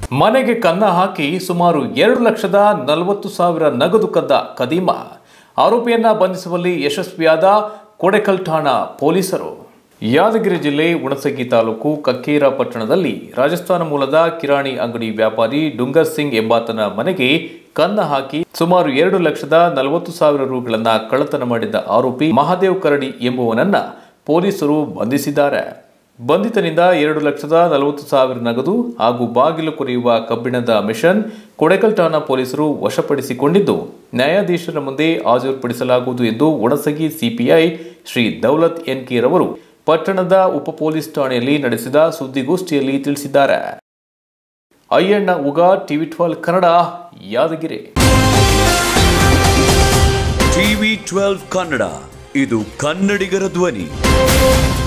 ಮನೆಗೆ ಕನ್ನ ಹಾಕಿ ಸುಮಾರು ಎರಡು ಲಕ್ಷದ ನಲವತ್ತು ಸಾವಿರ ನಗದು ಕದ್ದ ಕದೀಮ ಆರೋಪಿಯನ್ನ ಬಂಧಿಸುವಲ್ಲಿ ಯಶಸ್ವಿಯಾದ ಕೊಡೆಕಲ್ ಠಾಣಾ ಪೊಲೀಸರು ಯಾದಗಿರಿ ಜಿಲ್ಲೆ ಹುಣಸಗಿ ತಾಲೂಕು ಕಕ್ಕೇರ ಪಟ್ಟಣದಲ್ಲಿ ರಾಜಸ್ಥಾನ ಮೂಲದ ಕಿರಾಣಿ ಅಂಗಡಿ ವ್ಯಾಪಾರಿ ಡುಂಗರ್ ಸಿಂಗ್ ಎಂಬಾತನ ಮನೆಗೆ ಕನ್ನ ಹಾಕಿ ಸುಮಾರು ಎರಡು ಲಕ್ಷದ ನಲವತ್ತು ಸಾವಿರ ರುಗಳನ್ನ ಕಳ್ಳತನ ಮಾಡಿದ್ದ ಆರೋಪಿ ಮಹಾದೇವ್ ಕರಡಿ ಎಂಬುವನನ್ನ ಪೊಲೀಸರು ಬಂಧಿಸಿದ್ದಾರೆ ಬಂಧಿತನಿಂದ ಎರಡು ಲಕ್ಷದ ನಲವತ್ತು ಸಾವಿರ ನಗದು ಹಾಗೂ ಬಾಗಿಲು ಕೊರೆಯುವ ಕಬ್ಬಿಣದ ಮಿಷನ್ ಕೊಡೆಕಲ್ ಠಾಣಾ ಪೊಲೀಸರು ವಶಪಡಿಸಿಕೊಂಡಿದ್ದು ನ್ಯಾಯಾಧೀಶರ ಮುಂದೆ ಹಾಜರುಪಡಿಸಲಾಗುವುದು ಎಂದು Hunasagi CPI Shri Daulat N K ರವರು ಪಟ್ಟಣದ ಉಪ ಪೊಲೀಸ್ ಠಾಣೆಯಲ್ಲಿ ನಡೆಸಿದ ಸುದ್ದಿಗೋಷ್ಠಿಯಲ್ಲಿ ತಿಳಿಸಿದ್ದಾರೆ ಅಯ್ಯಣ್ಣ ಉಗಾ TV twelve Kannada Yadgir TV twelve Kannada ಇದು ಕನ್ನಡಿಗರ ಧ್ವನಿ